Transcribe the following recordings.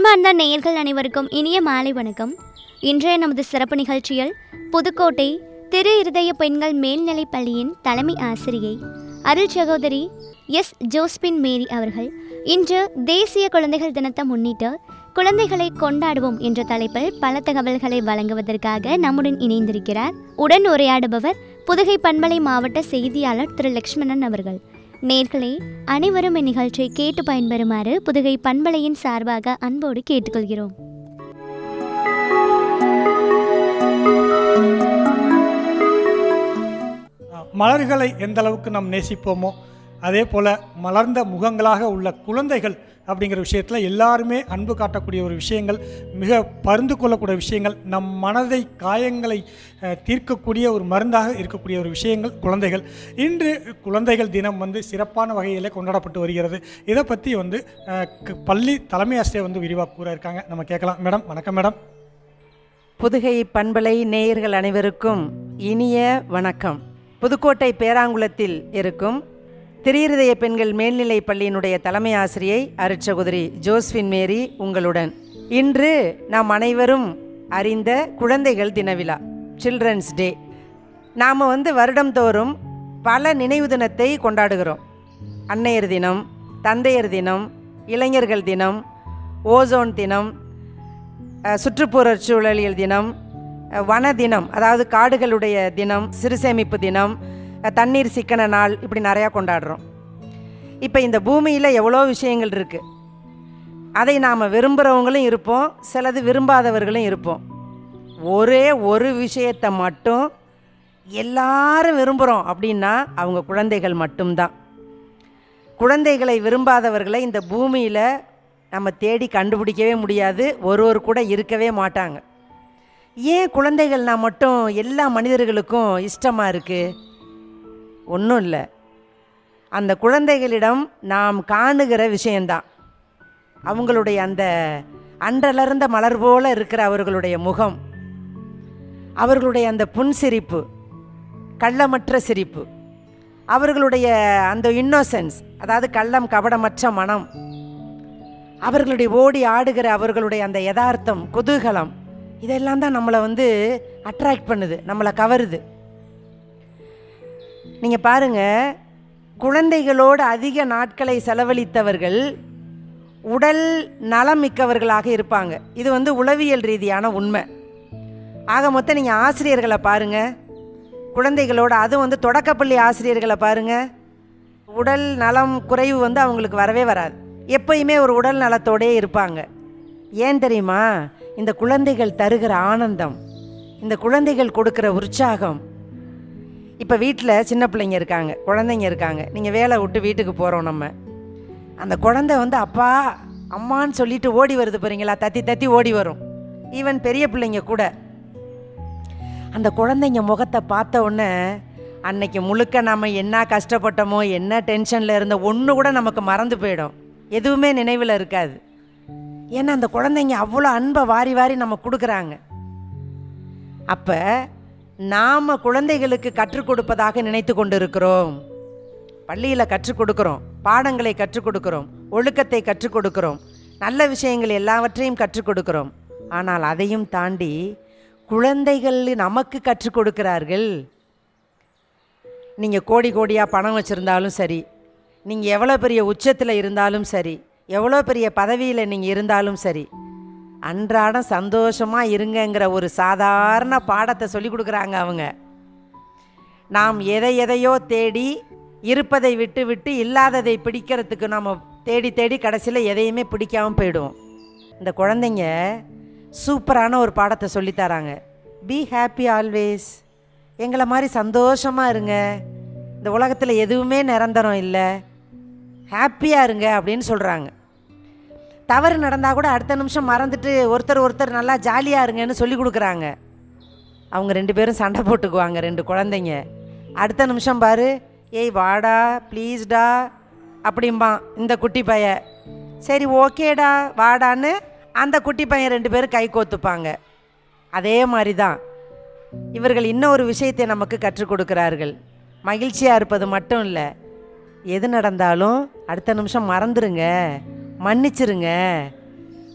அன்பார்ந்த நேயர்கள் அனைவருக்கும் இனிய மாலை வணக்கம் இன்றைய நமது சிறப்பு நிகழ்ச்சியில் புதுக்கோட்டை திரு இருதய பெண்கள் மேல்நிலைப் பள்ளியின் தலைமை ஆசிரியை அருள் சகோதரி எஸ் ஜோஸ்பின் மேரி அவர்கள் இன்று தேசிய குழந்தைகள் தினத்தை முன்னிட்டு குழந்தைகளை கொண்டாடுவோம் என்ற தலைப்பில் பல தகவல்களை வழங்குவதற்காக நம்முடன் இணைந்திருக்கிறார் உடன் உரையாடுபவர் புதுகை பண்பலை மாவட்ட செய்தியாளர் திரு லக்ஷ்மணன் அவர்கள் நேர்களே அனைவரும் இந்நிகழ்ச்சியை கேட்டு பயன்பெறுமாறு புதுகை பண்பலையின் சார்பாக அன்போடு கேட்டுக்கொள்கிறோம் மலர்களை எந்த அளவுக்கு நாம் நேசிப்போமோ அதே போல் மலர்ந்த முகங்களாக உள்ள குழந்தைகள் அப்படிங்கிற விஷயத்தில் எல்லாருமே அன்பு காட்டக்கூடிய ஒரு விஷயங்கள் மிக பருந்து கொள்ளக்கூடிய விஷயங்கள் நம் மனதை காயங்களை அஹ், தீர்க்கக்கூடிய ஒரு மருந்தாக இருக்கக்கூடிய ஒரு விஷயங்கள் குழந்தைகள் இன்று குழந்தைகள் தினம் வந்து சிறப்பான வகையில் கொண்டாடப்பட்டு வருகிறது இதை பற்றி வந்து அஹ், க- பள்ளி தலைமை ஆசிரியர் வந்து விரிவாக கூற இருக்காங்க நம்ம கேட்கலாம் மேடம் வணக்கம் மேடம் புதுகை பண்பலை நேயர்கள் அனைவருக்கும் இனிய வணக்கம் புதுக்கோட்டை பேராங்குளத்தில் இருக்கும் திரியிருதய பெண்கள் மேல்நிலைப் பள்ளியினுடைய தலைமை ஆசிரியை அருட்சகோதரி ஜோஸ்பின் மேரி உங்களுடன் இன்று நாம் அனைவரும் அறிந்த குழந்தைகள் தின விழா சில்ட்ரன்ஸ் டே நாம் வந்து வருடம்தோறும் பல நினைவு தினத்தை கொண்டாடுகிறோம் அன்னையர் தினம் தந்தையர் தினம் இளைஞர்கள் தினம் ஓசோன் தினம் அஹ், சுற்றுப்புறச் சூழலியல் தினம் அஹ், வன தினம் அதாவது காடுகளுடைய தினம் சிறுசேமிப்பு தினம் அஹ், தண்ணீர் சிக்கன நாள் இப்படி நிறையா கொண்டாடுறோம் இப்போ இந்த பூமியில் எவ்வளோ விஷயங்கள் இருக்குது அதை நாம் விரும்புகிறவங்களும் இருப்போம் சிலது விரும்பாதவர்களும் இருப்போம் ஒரே ஒரு விஷயத்தை மட்டும் எல்லாரும் விரும்புகிறோம் அப்படின்னா அவங்க குழந்தைகள் மட்டும்தான் குழந்தைகளை விரும்பாதவர்களை இந்த பூமியில் நம்ம தேடி கண்டுபிடிக்கவே முடியாது ஒருவர் கூட இருக்கவே மாட்டாங்க ஏன் குழந்தைகள்னா மட்டும் எல்லா மனிதர்களுக்கும் இஷ்டமாக இருக்குது ஒன்றும் இல்லை அந்த குழந்தைகளிடம் நாம் காணுகிற விஷயந்தான் அவங்களுடைய அந்த அன்றலர்ந்த மலர் போல இருக்கிற அவர்களுடைய முகம் அவர்களுடைய அந்த புன்சிரிப்பு கள்ளமற்ற சிரிப்பு அவர்களுடைய அந்த இன்னோசென்ஸ் அதாவது கள்ளம் கபடமற்ற மனம் அவர்களுடைய ஓடி ஆடுகிற அவர்களுடைய அந்த யதார்த்தம் குதூகலம் இதெல்லாம் தான் நம்மளை வந்து அட்ராக்ட் பண்ணுது நம்மளை கவருது நீங்கள் பாருங்க குழந்தைகளோடு அதிக நாட்களை செலவழித்தவர்கள் உடல் நலம் மிக்கவர்களாக இருப்பாங்க இது வந்து உளவியல் ரீதியான உண்மை ஆக மொத்தம் நீங்கள் ஆசிரியர்களை பாருங்க குழந்தைகளோட அதுவும் வந்து தொடக்கப்பள்ளி ஆசிரியர்களை பாருங்க உடல் நலம் குறைவு வந்து அவங்களுக்கு வரவே வராது எப்பயுமே ஒரு உடல் நலத்தோடே இருப்பாங்க ஏன் தெரியுமா இந்த குழந்தைகள் தருகிற ஆனந்தம் இந்த குழந்தைகள் கொடுக்குற உற்சாகம் இப்போ வீட்டில் சின்ன பிள்ளைங்க இருக்காங்க குழந்தைங்க இருக்காங்க நீங்கள் வேலை விட்டு வீட்டுக்கு போகிறோம் நம்ம அந்த குழந்தை வந்து அப்பா அம்மான்னு சொல்லிட்டு ஓடி வருது பாருங்களா தத்தி தத்தி ஓடி வரும் ஈவன் பெரிய பிள்ளைங்க கூட அந்த குழந்தைங்க முகத்தை பார்த்த உடனே அன்னைக்கு முழுக்க நம்ம என்ன கஷ்டப்பட்டோமோ என்ன டென்ஷனில் இருந்த ஒன்று கூட நமக்கு மறந்து போயிடும் எதுவுமே நினைவில் இருக்காது ஏன்னா அந்த குழந்தைங்க அவ்வளோ அன்பை வாரி வாரி நம்ம கொடுக்குறாங்க அப்போ நாம் குழந்தைகளுக்கு கற்றுக் கொடுப்பதாக நினைத்து கொண்டிருக்கிறோம் பள்ளியில் கற்றுக் கொடுக்குறோம் பாடங்களை கற்றுக் கொடுக்குறோம் ஒழுக்கத்தை கற்றுக் கொடுக்குறோம் நல்ல விஷயங்கள் எல்லாவற்றையும் கற்றுக் கொடுக்குறோம் ஆனால் அதையும் தாண்டி குழந்தைகள் நமக்கு கற்றுக் கொடுக்கிறார்கள் நீங்கள் கோடி கோடியாக பணம் வச்சுருந்தாலும் சரி நீங்கள் எவ்வளோ பெரிய உச்சத்தில் இருந்தாலும் சரி எவ்வளோ பெரிய பதவியில் நீங்கள் இருந்தாலும் சரி அன்றாடம் சந்தோஷமாக இருங்கங்கிற ஒரு சாதாரண பாடத்தை சொல்லி கொடுக்குறாங்க அவங்க நாம் எதை எதையோ தேடி இருப்பதை விட்டு விட்டு இல்லாததை பிடிக்கிறதுக்கு நம்ம தேடி தேடி கடைசியில் எதையுமே பிடிக்காம போயிடுவோம் இந்த குழந்தைங்க சூப்பரான ஒரு பாடத்தை சொல்லித் தராங்க பி ஹாப்பி ஆல்வேஸ் எங்களை மாதிரி சந்தோஷமாக இருங்க இந்த உலகத்தில் எதுவுமே நிரந்தரம் இல்லை ஹாப்பியாக இருங்க அப்படின்னு சொல்கிறாங்க தவறு நடந்தால் கூட அடுத்த நிமிஷம் மறந்துட்டு ஒருத்தர் ஒருத்தர் நல்லா ஜாலியாக இருங்கன்னு சொல்லி கொடுக்குறாங்க அவங்க ரெண்டு பேரும் சண்டை போட்டுக்குவாங்க ரெண்டு குழந்தைங்க அடுத்த நிமிஷம் பாரு ஏய் வாடா ப்ளீஸ்டா அப்படிம்பான் இந்த குட்டி பைய சரி ஓகேடா வாடான்னு அந்த குட்டி பையன் ரெண்டு பேரும் கை கோத்துப்பாங்க அதே மாதிரி தான் இவர்கள் இன்னொரு விஷயத்தை நமக்கு கற்றுக் கொடுக்கிறார்கள் மகிழ்ச்சியாக இருப்பது மட்டும் இல்லை எது நடந்தாலும் அடுத்த நிமிஷம் மறந்துருங்க மன்னிச்சிருங்க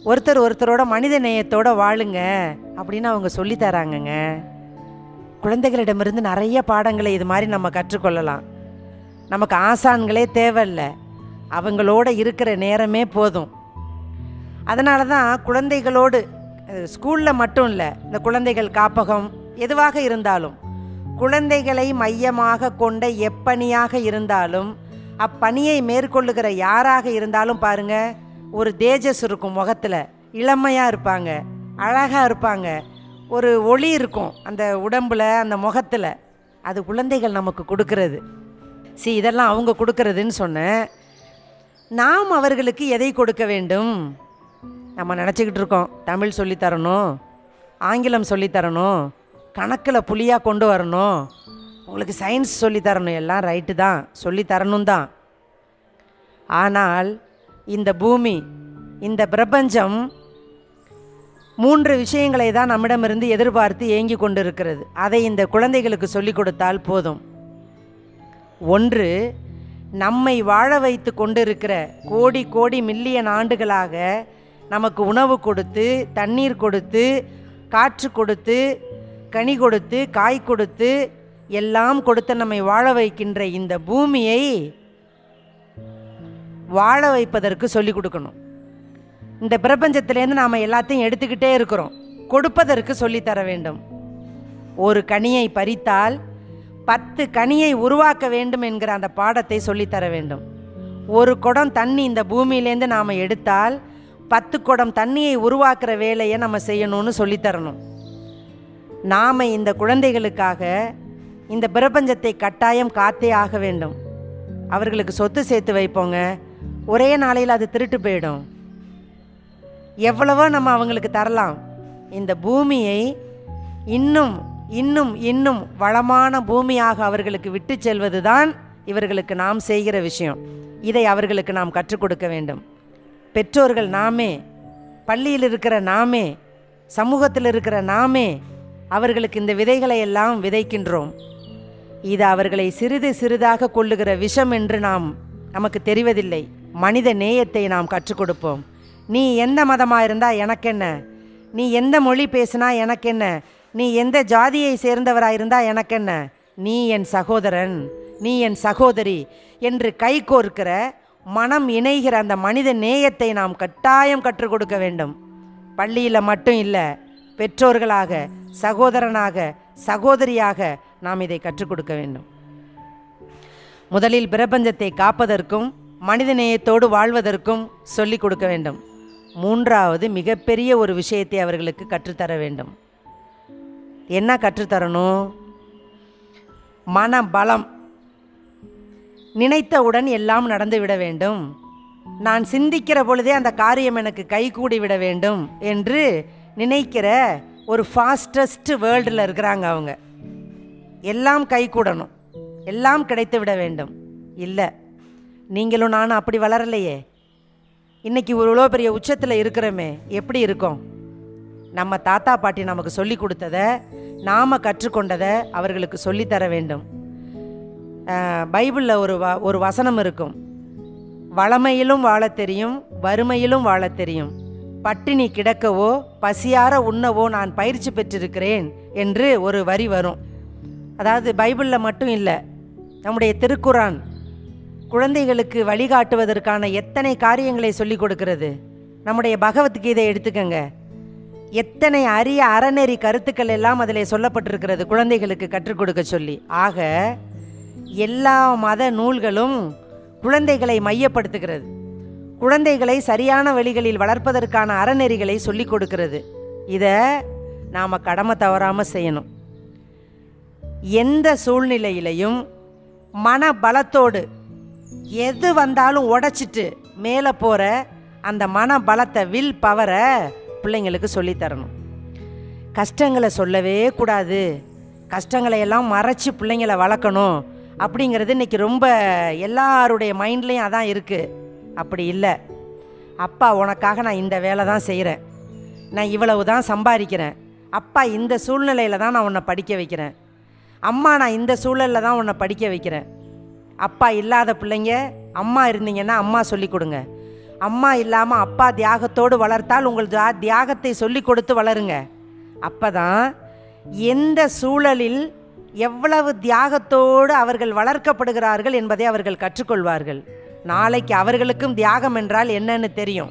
ஒருத்தர் ஒருத்தரோட மனித நேயத்தோட வாழுங்க அப்படின்னு அவங்க சொல்லி தராங்கங்க குழந்தைகளிடமிருந்து நிறைய பாடங்களை இது மாதிரி நம்ம கற்றுக்கொள்ளலாம் நமக்கு ஆசான்களே தேவையில்ல அவங்களோட இருக்கிற நேரமே போதும் அதனால தான் குழந்தைகளோடு ஸ்கூலில் மட்டும் இல்லை இந்த குழந்தைகள் காப்பகம் எதுவாக இருந்தாலும் குழந்தைகளை மையமாக கொண்ட எப்பணியாக இருந்தாலும் அப்பணியை மேற்கொள்ளுகிற யாராக இருந்தாலும் பாருங்க ஒரு தேஜஸ் இருக்கும் முகத்தில் இளமையாக இருப்பாங்க அழகாக இருப்பாங்க ஒரு ஒளி இருக்கும் அந்த உடம்புல அந்த முகத்தில் அது குழந்தைகள் நமக்கு கொடுக்கறது சி இதெல்லாம் அவங்க கொடுக்கறதுன்னு சொன்னேன் நாம் அவர்களுக்கு எதை கொடுக்க வேண்டும் நம்ம நினச்சிக்கிட்டு இருக்கோம் தமிழ் சொல்லித் தரணும் ஆங்கிலம் சொல்லித் தரணும் கணக்கில் புலியாக கொண்டு வரணும் உங்களுக்கு சயின்ஸ் சொல்லித் தரணும் எல்லாம் ரைட்டு தான் சொல்லி தரணும் தான் ஆனால் இந்த பூமி இந்த பிரபஞ்சம் மூன்று விஷயங்களை தான் நம்மிடமிருந்து எதிர்பார்த்து ஏங்கி கொண்டிருக்கிறது அதை இந்த குழந்தைகளுக்கு சொல்லிக் கொடுத்தால் போதும் ஒன்று நம்மை வாழ வைத்து கொண்டிருக்கிற கோடி கோடி மில்லியன் ஆண்டுகளாக நமக்கு உணவு கொடுத்து தண்ணீர் கொடுத்து காற்று கொடுத்து கனி கொடுத்து காய் கொடுத்து எல்லாம் கொடுத்து நம்மை வாழ வைக்கின்ற இந்த பூமியை வாழ வைப்பதற்கு சொல்லிக் கொடுக்கணும் இந்த பிரபஞ்சத்திலேருந்து நாம் எல்லாத்தையும் எடுத்துக்கிட்டே இருக்கிறோம் கொடுப்பதற்கு சொல்லித் தர வேண்டும் ஒரு கனியை பறித்தால் பத்து கனியை உருவாக்க வேண்டும் என்கிற அந்த பாடத்தை சொல்லித் தர வேண்டும் ஒரு குடம் தண்ணி இந்த பூமியிலேருந்து நாம் எடுத்தால் பத்து குடம் தண்ணியை உருவாக்குற வேலையை நம்ம செய்யணும்னு சொல்லித் தரணும் நாம் இந்த குழந்தைகளுக்காக இந்த பிரபஞ்சத்தை கட்டாயம் காத்தே ஆக வேண்டும் அவர்களுக்கு சொத்து சேர்த்து வைப்போங்க ஒரே நாளையில் அது திருட்டு போயிடும் எவ்வளவோ நம்ம அவங்களுக்கு தரலாம் இந்த பூமியை இன்னும் இன்னும் இன்னும் வளமான பூமியாக அவர்களுக்கு விட்டு செல்வது தான் இவர்களுக்கு நாம் செய்கிற விஷயம் இதை அவர்களுக்கு நாம் கற்றுக் கொடுக்க வேண்டும் பெற்றோர்கள் நாமே பள்ளியில் இருக்கிற நாமே சமூகத்தில் இருக்கிற நாமே அவர்களுக்கு இந்த விதைகளை எல்லாம் விதைக்கின்றோம் இது அவர்களை சிறிது சிறிதாக கொள்ளுகிற விஷம் என்று நாம் நமக்கு தெரிவதில்லை மனித நேயத்தை நாம் கற்றுக் கொடுப்போம் நீ எந்த மதமாக இருந்தால் எனக்கென்ன நீ எந்த மொழி பேசினா எனக்கென்ன நீ எந்த ஜாதியை சேர்ந்தவராக இருந்தால் எனக்கென்ன நீ என் சகோதரன் நீ என் சகோதரி என்று கைகோர்க்கிற மனம் இணைகிற அந்த மனித நேயத்தை நாம் கட்டாயம் கற்றுக் கொடுக்க வேண்டும் பள்ளியில் மட்டும் இல்லை பெற்றோர்களாக சகோதரனாக சகோதரியாக நாம் இதை கற்றுக் கொடுக்க வேண்டும் முதலில் பிரபஞ்சத்தை காப்பதற்கும் மனித நேயத்தோடு வாழ்வதற்கும் சொல்லிக் கொடுக்க வேண்டும் மூன்றாவது மிகப்பெரிய ஒரு விஷயத்தை அவர்களுக்கு கற்றுத்தர வேண்டும் என்ன கற்றுத்தரணும் மன பலம் நினைத்தவுடன் எல்லாம் நடந்துவிட வேண்டும் நான் சிந்திக்கிற பொழுதே அந்த காரியம் எனக்கு கைகூடி விட வேண்டும் என்று நினைக்கிற ஒரு ஃபாஸ்டஸ்ட் வேர்ல்டில் இருக்கிறாங்க அவங்க எல்லாம் கைகூடணும் எல்லாம் கிடைத்து விட வேண்டும் இல்லை நீங்களும் நானும் அப்படி வளரலையே இன்னைக்கு இவ்வளோ பெரிய உச்சத்தில் இருக்கிறோமே எப்படி இருக்கோம் நம்ம தாத்தா பாட்டி நமக்கு சொல்லி கொடுத்ததை நாம் கற்றுக்கொண்டதை அவர்களுக்கு சொல்லித்தர வேண்டும் பைபிளில் ஒரு வ ஒரு வசனம் இருக்கும் வளமையிலும் வாழத் தெரியும் வறுமையிலும் வாழத் தெரியும் பட்டினி கிடக்கவோ பசியார உண்ணவோ நான் பயிற்சி பெற்றிருக்கிறேன் என்று ஒரு வரி வரும் அதாவது பைபிளில் மட்டும் இல்லை நம்முடைய திருக்குரான் குழந்தைகளுக்கு வழிகாட்டுவதற்கான எத்தனை காரியங்களை சொல்லிக் கொடுக்கிறது நம்முடைய பகவத்கீதை எடுத்துக்கங்க எத்தனை அரிய அறநெறி கருத்துக்கள் எல்லாம் அதில் சொல்லப்பட்டிருக்கிறது குழந்தைகளுக்கு கற்றுக் கொடுக்க சொல்லி ஆக எல்லா மத நூல்களும் குழந்தைகளை மையப்படுத்துகிறது குழந்தைகளை சரியான வழிகளில் வளர்ப்பதற்கான அறநெறிகளை சொல்லிக் கொடுக்கிறது இதை நாம் கடமை தவறாமல் செய்யணும் எந்த சூழ்நிலையிலையும் மன பலத்தோடு எது வந்தாலும் உடைச்சிட்டு மேலே போகிற அந்த மன பலத்தை வில் பவரை பிள்ளைங்களுக்கு சொல்லித் தரணும் கஷ்டங்களை சொல்லவே கூடாது கஷ்டங்களை எல்லாம் மறைச்சி பிள்ளைங்களை வளர்க்கணும் அப்படிங்கிறது இன்றைக்கி ரொம்ப எல்லாருடைய மைண்ட்லேயும் அதான் இருக்குது அப்படி இல்லை அப்பா உனக்காக நான் இந்த வேலை தான் செய்கிறேன் நான் இவ்வளவு தான் சம்பாதிக்கிறேன் அப்பா இந்த சூழ்நிலையில் தான் நான் உன்னை படிக்க வைக்கிறேன் அம்மா நான் இந்த சூழலில் தான் உன்னை படிக்க வைக்கிறேன் அப்பா இல்லாத பிள்ளைங்க அம்மா இருந்தீங்கன்னா அம்மா சொல்லி கொடுங்க அம்மா இல்லாமல் அப்பா தியாகத்தோடு வளர்த்தால் உங்கள் தியா- தியாகத்தை சொல்லி கொடுத்து வளருங்க அப்பதான் எந்த சூழலில் எவ்வளவு தியாகத்தோடு அவர்கள் வளர்க்கப்படுகிறார்கள் என்பதை அவர்கள் கற்றுக்கொள்வார்கள் நாளைக்கு அவர்களுக்கும் தியாகம் என்றால் என்னன்னு தெரியும்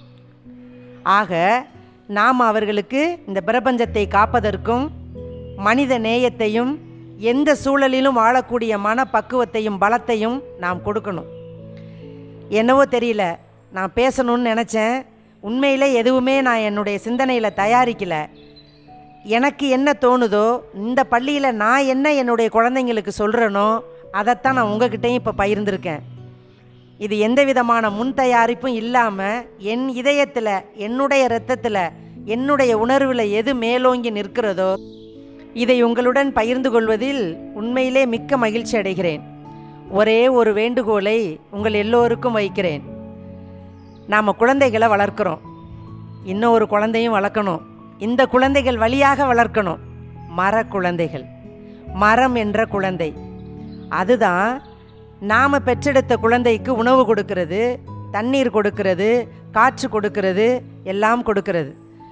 ஆக நாம் அவர்களுக்கு இந்த பிரபஞ்சத்தை காப்பதற்கும் மனித நேயத்தையும் எந்த சூழலிலும் வாழக்கூடிய மனப்பக்குவத்தையும் பலத்தையும் நாம் கொடுக்கணும் என்னவோ தெரியல நான் பேசணும்னு நினச்சேன் உண்மையிலே எதுவுமே நான் என்னுடைய சிந்தனையில் தயாரிக்கல எனக்கு என்ன தோணுதோ இந்த பள்ளியில் நான் என்ன என்னுடைய குழந்தைங்களுக்கு சொல்கிறேனோ அதைத்தான் நான் உங்ககிட்டயும் இப்போ பகிர்ந்திருக்கேன் இது எந்த விதமான முன் தயாரிப்பும் இல்லாமல் என் இதயத்தில் என்னுடைய இரத்தத்தில் என்னுடைய உணர்வில் எது மேலோங்கி நிற்கிறதோ இதை உங்களுடன் பகிர்ந்து கொள்வதில் உண்மையிலே மிக்க மகிழ்ச்சி அடைகிறேன் ஒரே ஒரு வேண்டுகோளை உங்கள் எல்லோருக்கும் வைக்கிறேன் நாம் குழந்தைகளை வளர்க்குறோம் இன்னும் ஒரு குழந்தையும் வளர்க்கணும் இந்த குழந்தைகள் வழியாக வளர்க்கணும் மர குழந்தைகள் மரம் என்ற குழந்தை அதுதான் நாம் பெற்றெடுத்த குழந்தைக்கு உணவு கொடுக்கிறது தண்ணீர் கொடுக்கிறது காற்று கொடுக்கிறது எல்லாம் கொடுக்கிறது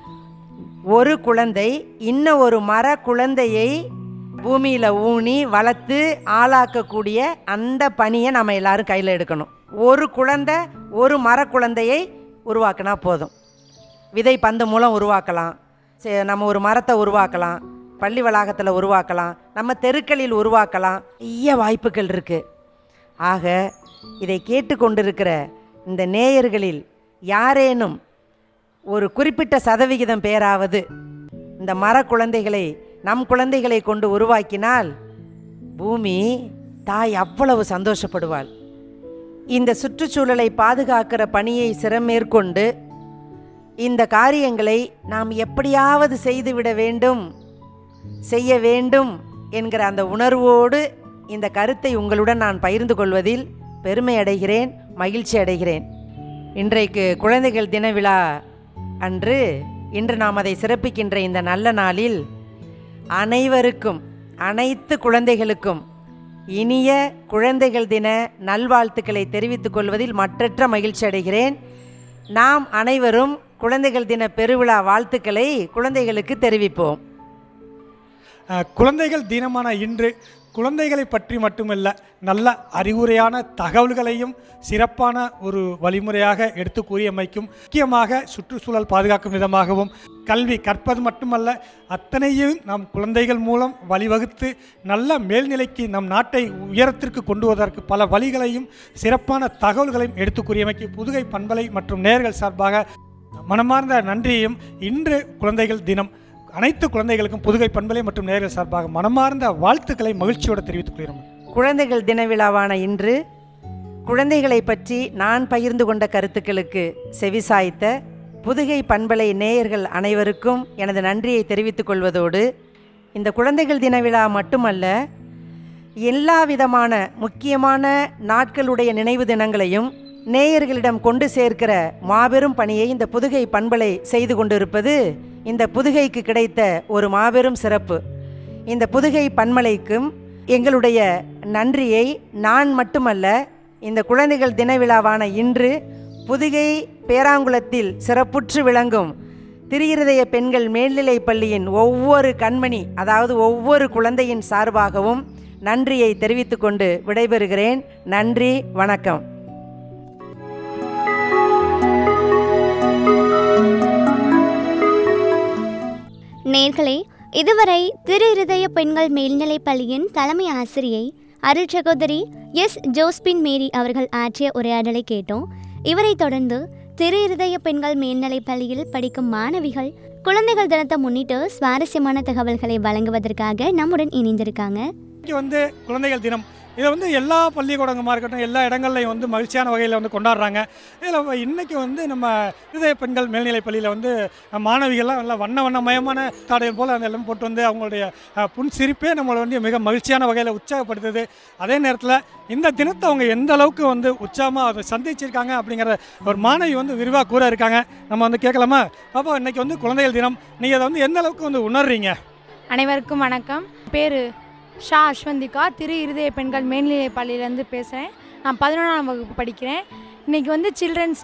ஒரு குழந்தை இன்னும் ஒரு மர குழந்தையை பூமியில் ஊனி வளர்த்து ஆளாக்கக்கூடிய அந்த பணியை நம்ம எல்லாரும் கையில் எடுக்கணும் ஒரு குழந்தை ஒரு மர குழந்தையை உருவாக்கினா போதும் விதை பந்து மூலம் உருவாக்கலாம் சே- நம்ம ஒரு மரத்தை உருவாக்கலாம் பள்ளி வளாகத்தில் உருவாக்கலாம் நம்ம தெருக்களில் உருவாக்கலாம் நிறைய வாய்ப்புகள் இருக்குது ஆக இதை கேட்டுக்கொண்டிருக்கிற இந்த நேயர்களில் யாரேனும் ஒரு குறிப்பிட்ட சதவிகிதம் பேராவது இந்த மர குழந்தைகளை நம் குழந்தைகளை கொண்டு உருவாக்கினால் பூமி தாய் அவ்வளவு சந்தோஷப்படுவாள் இந்த சுற்றுச்சூழலை பாதுகாக்கிற பணியை சிறமேற்கொண்டு இந்த காரியங்களை நாம் எப்படியாவது செய்துவிட வேண்டும் செய்ய வேண்டும் என்கிற அந்த உணர்வோடு இந்த கருத்தை உங்களுடன் நான் பகிர்ந்து கொள்வதில் பெருமை அடைகிறேன் மகிழ்ச்சி அடைகிறேன் இன்றைக்கு குழந்தைகள் தின விழா அன்று இன்று நாம் அதை சிறப்பிக்கின்ற இந்த நல்ல நாளில் அனைவருக்கும் அனைத்து குழந்தைகளுக்கும் இனிய குழந்தைகள் தின நல்வாழ்த்துக்களை தெரிவித்துக் கொள்வதில் மற்றற்ற மகிழ்ச்சி அடைகிறேன் நாம் அனைவரும் குழந்தைகள் தின பெருவிழா வாழ்த்துக்களை குழந்தைகளுக்கு தெரிவிப்போம் அஹ், குழந்தைகள் தினமான இன்று குழந்தைகளை பற்றி மட்டுமல்ல நல்ல அறிவுரையான தகவல்களையும் சிறப்பான ஒரு வழிமுறையாக எடுத்து கூறியமைக்கும் முக்கியமாக சுற்றுச்சூழல் பாதுகாக்கும் விதமாகவும் கல்வி கற்பது மட்டுமல்ல அத்தனையும் நம் குழந்தைகள் மூலம் வழிவகுத்து நல்ல மேல்நிலைக்கு நம் நாட்டை உயரத்திற்கு கொண்டு வருவதற்கு பல வழிகளையும் சிறப்பான தகவல்களையும் எடுத்து கூறியமைக்கு புதுகை பண்பலை மற்றும் நேர்கள் சார்பாக மனமார்ந்த நன்றியையும் இன்று குழந்தைகள் தினம் அனைத்து குழந்தைகளுக்கும் புதுகை பண்பலை மற்றும் நேர்கள் சார்பாக மனமார்ந்த வாழ்த்துக்களை மகிழ்ச்சியோடு தெரிவித்துக் கொள்கிறோம் குழந்தைகள் தின விழாவான இன்று குழந்தைகளை பற்றி நான் பகிர்ந்து கொண்ட கருத்துக்களுக்கு செவிசாய்த்த புதுகை பண்பலை நேயர்கள் அனைவருக்கும் எனது நன்றியை தெரிவித்துக் கொள்வதோடு இந்த குழந்தைகள் தின விழா மட்டுமல்ல எல்லா விதமான முக்கியமான நாட்களுடைய நினைவு தினங்களையும் நேயர்களிடம் கொண்டு சேர்க்கிற மாபெரும் பணியை இந்த புதுகை பண்பலை செய்து கொண்டிருப்பது இந்த புதுகைக்கு கிடைத்த ஒரு மாபெரும் சிறப்பு இந்த புதுகை பன்மலைக்கும் எங்களுடைய நன்றியை நான் மட்டுமல்ல இந்த குழந்தைகள் தின விழாவான இன்று புதுகை பேராங்குளத்தில் சிறப்புற்று விளங்கும் திரியிருதய பெண்கள் மேல்நிலைப் பள்ளியின் ஒவ்வொரு கண்மணி அதாவது ஒவ்வொரு குழந்தையின் சார்பாகவும் நன்றியை தெரிவித்துக்கொண்டு விடைபெறுகிறேன் நன்றி வணக்கம் நேர்களே இதுவரை திரு இருதய பெண்கள் மேல்நிலைப் பள்ளியின் தலைமை ஆசிரியை அருள் சகோதரி எஸ் ஜோஸ்பின் மேரி அவர்கள் ஆற்றிய உரையாடலை கேட்டோம் இவரை தொடர்ந்து திரு இருதய பெண்கள் மேல்நிலைப் பள்ளியில் படிக்கும் மாணவிகள் குழந்தைகள் தினத்தை முன்னிட்டு சுவாரஸ்யமான தகவல்களை வழங்குவதற்காக நம்முடன் இணைந்திருக்காங்க இன்னைக்கு வந்து குழந்தைகள் தினம் இதை வந்து எல்லா பள்ளிக்கூடங்கமாக இருக்கட்டும் எல்லா இடங்கள்லையும் வந்து மகிழ்ச்சியான வகையில் வந்து கொண்டாடுறாங்க இதில் இன்னைக்கு வந்து நம்ம இருதய பெண்கள் மேல்நிலைப் பள்ளியில் வந்து மாணவிகள்லாம் நல்லா வண்ண வண்ணமயமான தாடைகள் போல் அந்த எல்லாம் போட்டு வந்து அவங்களுடைய அஹ், புன் சிரிப்பே நம்மளை வந்து மிக மகிழ்ச்சியான வகையில் உற்சாகப்படுத்துது அதே நேரத்தில் இந்த தினத்தை அவங்க எந்த அளவுக்கு வந்து உற்சாகமாக அதை சந்திச்சிருக்காங்க அப்படிங்கிற ஒரு மாணவி வந்து விரிவாக கூற இருக்காங்க நம்ம வந்து கேட்கலாமா பாப்பா இன்னைக்கு வந்து குழந்தைகள் தினம் நீங்கள் அதை வந்து எந்த அளவுக்கு வந்து உணர்றீங்க அனைவருக்கும் வணக்கம் பேர் ஷா அஸ்வந்திகா திரு இருதய பெண்கள் மேல்நிலைப் பள்ளியிலேருந்து பேசுகிறேன் நான் பதினொன்றாம் வகுப்பு படிக்கிறேன் இன்றைக்கி வந்து சில்ட்ரன்ஸ் டே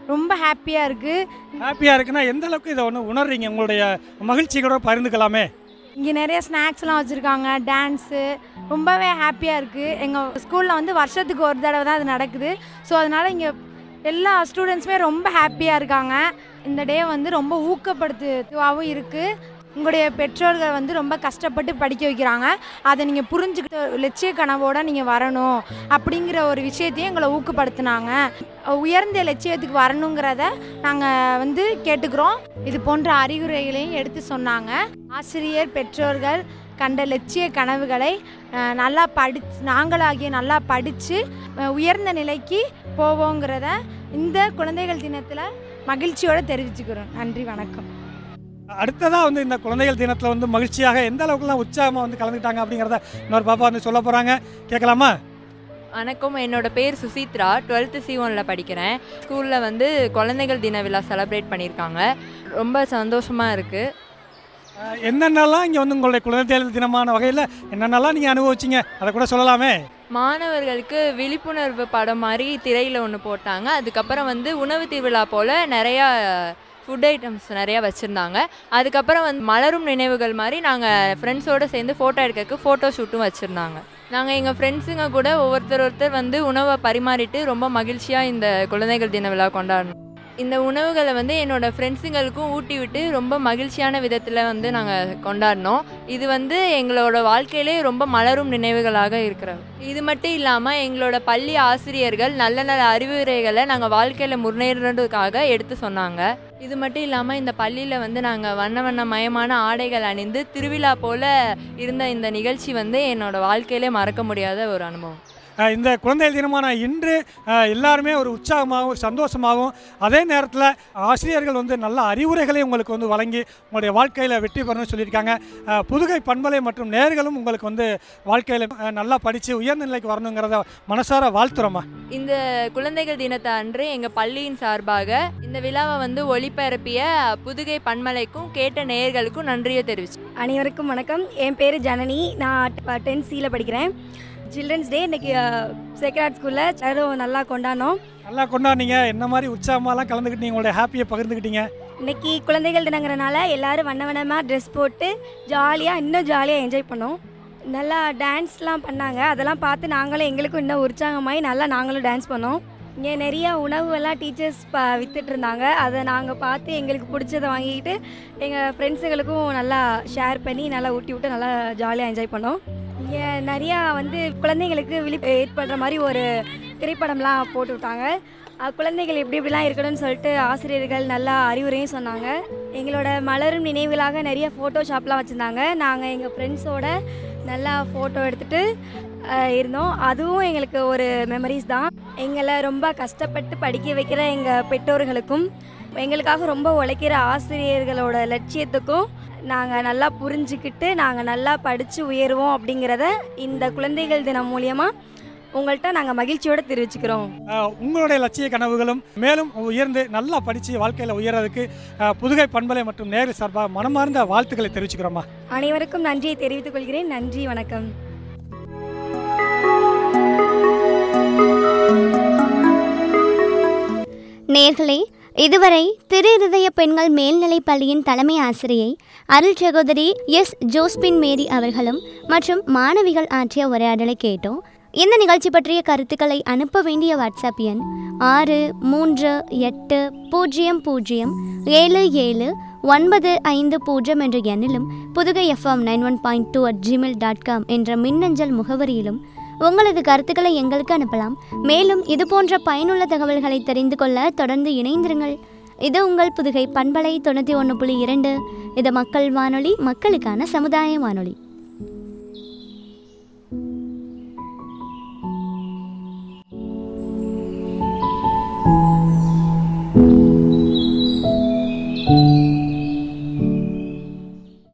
ரொம்ப ஹாப்பியாக இருக்குது ஹாப்பியாக இருக்குன்னா எந்த அளவுக்கு இதை ஒன்று உணர்றீங்க உங்களுடைய மகிழ்ச்சிகளோட பகிர்ந்துக்கலாமே இங்கே நிறைய ஸ்நாக்ஸ்லாம் வச்சுருக்காங்க டான்ஸு ரொம்பவே ஹாப்பியாக இருக்குது எங்கள் ஸ்கூலில் வந்து வருஷத்துக்கு ஒரு தடவை தான் அது நடக்குது ஸோ அதனால் இங்கே எல்லா ஸ்டூடெண்ட்ஸுமே ரொம்ப ஹாப்பியாக இருக்காங்க இந்த டே வந்து ரொம்ப ஊக்கப்படுத்துவாகவும் இருக்குது உங்களுடைய பெற்றோர்கள் வந்து ரொம்ப கஷ்டப்பட்டு படிக்க வைக்கிறாங்க அதை நீங்கள் புரிஞ்சுக்கிட்டு லட்சிய கனவோட நீங்கள் வரணும் அப்படிங்கிற ஒரு விஷயத்தையும் எங்களை ஊக்கப்படுத்துனாங்க உயர்ந்த லட்சியத்துக்கு வரணுங்கிறத நாங்கள் வந்து கேட்டுக்கிறோம் இது போன்ற அறிகுறிகளையும் எடுத்து சொன்னாங்க ஆசிரியர் பெற்றோர்கள் கண்ட லட்சிய கனவுகளை அஹ், நல்லா படி நாங்களாகிய நல்லா படித்து உயர்ந்த நிலைக்கு போவோங்கிறத இந்த குழந்தைகள் தினத்தில் மகிழ்ச்சியோடு தெரிவிச்சுக்கிறோம் நன்றி வணக்கம் அடுத்ததாக வந்து இந்த குழந்தைகள் தினத்தில் வந்து மகிழ்ச்சியாக எந்த அளவுக்குலாம் உற்சாகமாக வந்து கலந்துக்கிட்டாங்க அப்படிங்கிறத இன்னொரு பாப்பா வந்து சொல்ல போகிறாங்க கேட்கலாமா வணக்கம் என்னோட பேர் சுசித்ரா டுவெல்த்து சி ஒனில் படிக்கிறேன் ஸ்கூலில் வந்து குழந்தைகள் தின விழா செலிப்ரேட் பண்ணியிருக்காங்க ரொம்ப சந்தோஷமாக இருக்குது அஹ், என்னென்னலாம் இங்கே வந்து உங்களுடைய குழந்தைகள் தினமான வகையில் என்னென்னலாம் நீங்கள் அனுபவிச்சிங்க அதை கூட சொல்லலாமே மாணவர்களுக்கு விழிப்புணர்வு படம் மாதிரி திரையில் ஒன்று போட்டாங்க அதுக்கப்புறம் வந்து உணவு திருவிழா போல் நிறையா ஃபுட் ஐட்டம்ஸ் நிறையா வச்சுருந்தாங்க அதுக்கப்புறம் வந்து மலரும் நினைவுகள் மாதிரி நாங்கள் ஃப்ரெண்ட்ஸோடு சேர்ந்து ஃபோட்டோ எடுக்கிறதுக்கு ஃபோட்டோ ஷூட்டும் வச்சுருந்தாங்க நாங்கள் எங்கள் ஃப்ரெண்ட்ஸுங்க கூட ஒவ்வொருத்தர் ஒருத்தர் வந்து உணவை பரிமாறிட்டு ரொம்ப மகிழ்ச்சியாக இந்த குழந்தைகள் தின விழா கொண்டாடணும் இந்த உணவுகளை வந்து என்னோடய ஃப்ரெண்ட்ஸுங்களுக்கும் ஊட்டி விட்டு ரொம்ப மகிழ்ச்சியான விதத்தில் வந்து நாங்கள் கொண்டாடினோம் இது வந்து எங்களோட வாழ்க்கையிலே ரொம்ப மலரும் நினைவுகளாக இருக்கிறது இது மட்டும் இல்லாமல் எங்களோட பள்ளி ஆசிரியர்கள் நல்ல நல்ல அறிவுரைகளை நாங்கள் வாழ்க்கையில் முன்னேறதுக்காக எடுத்து சொன்னாங்க இது மட்டும் இல்லாமல் இந்த பள்ளியில் வந்து நாங்கள் வண்ண வண்ண மயமான ஆடைகள் அணிந்து திருவிழா போல் இருந்த இந்த நிகழ்ச்சி வந்து என்னோட வாழ்க்கையிலே மறக்க முடியாத ஒரு அனுபவம் அஹ், இந்த குழந்தைகள் தினமான இன்று அஹ், எல்லாருமே ஒரு உற்சாகமாகவும் ஒரு சந்தோஷமாகவும் அதே நேரத்தில் ஆசிரியர்கள் வந்து நல்ல அறிவுரைகளை உங்களுக்கு வந்து வழங்கி உங்களுடைய வாழ்க்கையில் வெற்றி பெறணும்னு சொல்லியிருக்காங்க அஹ், புதுகை பண்பலை மற்றும் நேர்களும் உங்களுக்கு வந்து வாழ்க்கையில் அஹ், நல்லா படித்து உயர்ந்த நிலைக்கு வரணுங்கிறத மனசார வாழ்த்துறோம்மா இந்த குழந்தைகள் தினத்தை அன்று எங்கள் பள்ளியின் சார்பாக இந்த விழாவை வந்து ஒளிபரப்பிய புதுகை பன்மலைக்கும் கேட்ட நேயர்களுக்கும் நன்றியை தெரிவிச்சு அனைவருக்கும் வணக்கம் என் பேர் ஜனனி நான் டென்த் சியில் படிக்கிறேன் சில்ட்ரன்ஸ் டே இன்னைக்கு செக்ராட் ஸ்கூலில் எல்லாரும் நல்லா கொண்டாடினோம் நல்லா கொண்டாடினீங்க என்ன மாதிரி உற்சாகமாலாம் கலந்துக்கிட்டீங்க உங்களுடைய ஹாப்பியை பகிர்ந்துக்கிட்டீங்க இன்னைக்கு குழந்தைகள் தினங்கிறனால எல்லாரும் வண்ண வண்ணமாக ட்ரெஸ் போட்டு ஜாலியாக இன்னும் ஜாலியாக என்ஜாய் பண்ணோம் நல்லா டான்ஸ்லாம் பண்ணாங்க அதெல்லாம் பார்த்து நாங்களும் எங்களுக்கும் இன்னும் உற்சாகமாகி நல்லா நாங்களும் டான்ஸ் பண்ணோம் இங்கே நிறைய உணவுலாம் டீச்சர்ஸ் ப வித்துட்டு இருந்தாங்க அதை நாங்கள் பார்த்து எங்களுக்கு பிடிச்சதை வாங்கிக்கிட்டு எங்கள் ஃப்ரெண்ட்ஸுங்களுக்கும் நல்லா ஷேர் பண்ணி நல்லா ஊட்டி விட்டு நல்லா ஜாலியாக என்ஜாய் பண்ணோம் இங்கே நிறையா வந்து குழந்தைங்களுக்கு விழிப்பு ஏற்படுற மாதிரி ஒரு திரைப்படம்லாம் போட்டு விட்டாங்க அஹ் குழந்தைகள் எப்படி இப்படிலாம் இருக்கணும்னு சொல்லிட்டு ஆசிரியர்கள் நல்லா அறிவுரையும் சொன்னாங்க எங்களோட மலரும் நினைவுகளாக நிறைய ஃபோட்டோ ஷாப்லாம் வச்சுருந்தாங்க நாங்கள் எங்கள் ஃப்ரெண்ட்ஸோட நல்லா ஃபோட்டோ எடுத்துகிட்டு இருந்தோம் அதுவும் எங்களுக்கு ஒரு மெமரிஸ் தான் எங்களை ரொம்ப கஷ்டப்பட்டு படிக்க வைக்கிற எங்கள் பெற்றோர்களுக்கும் எங்களுக்காக ரொம்ப உழைக்கிற ஆசிரியர்களோட லட்சியத்துக்கும் நாங்கள் நல்லா புரிஞ்சுக்கிட்டு நாங்கள் நல்லா படித்து உயருவோம் அப்படிங்கிறத இந்த குழந்தைகள் தினம் மூலியமாக உங்கள்கிட்ட நாங்கள் மகிழ்ச்சியோடு தெரிவிச்சுக்கிறோம் அஹ், உங்களுடைய லட்சிய கனவுகளும் மேலும் உயர்ந்து நல்லா படித்து வாழ்க்கையில் உயர்றதுக்கு அஹ், புதுகை பண்பலை மற்றும் நேரில் சார்பாக மனமார்ந்த வாழ்த்துக்களை தெரிவிச்சுக்கிறோம்மா அனைவருக்கும் நன்றியை தெரிவித்துக் கொள்கிறேன் நன்றி வணக்கம் நேர்களே இதுவரை திரு இருதய பெண்கள் மேல்நிலைப் பள்ளியின் தலைமை ஆசிரியை அருள் சகோதரி எஸ் ஜோஸ்பின் மேரி அவர்களும் மற்றும் மாணவிகள் ஆற்றிய உரையாடலை கேட்டோம் இந்த நிகழ்ச்சி பற்றிய கருத்துக்களை அனுப்ப வேண்டிய வாட்ஸ்அப் எண் ஆறு மூன்று எட்டு பூஜ்ஜியம் பூஜ்ஜியம் ஏழு ஏழு ஒன்பது ஐந்து பூஜ்ஜியம் என்ற எண்ணிலும் Pudugai FM nine one point two at Gmail dot com என்ற மின்னஞ்சல் முகவரியிலும் உங்களது கருத்துக்களை எங்களுக்கு அனுப்பலாம் மேலும் இது போன்ற பயனுள்ள தகவல்களை தெரிந்து கொள்ள தொடர்ந்து இணைந்திருங்கள் இது உங்கள் புதுகை பண்பலை தொண்ணூற்றி ஒன்று புள்ளி இரண்டு இது மக்கள் வானொலி மக்களுக்கான சமுதாய வானொலி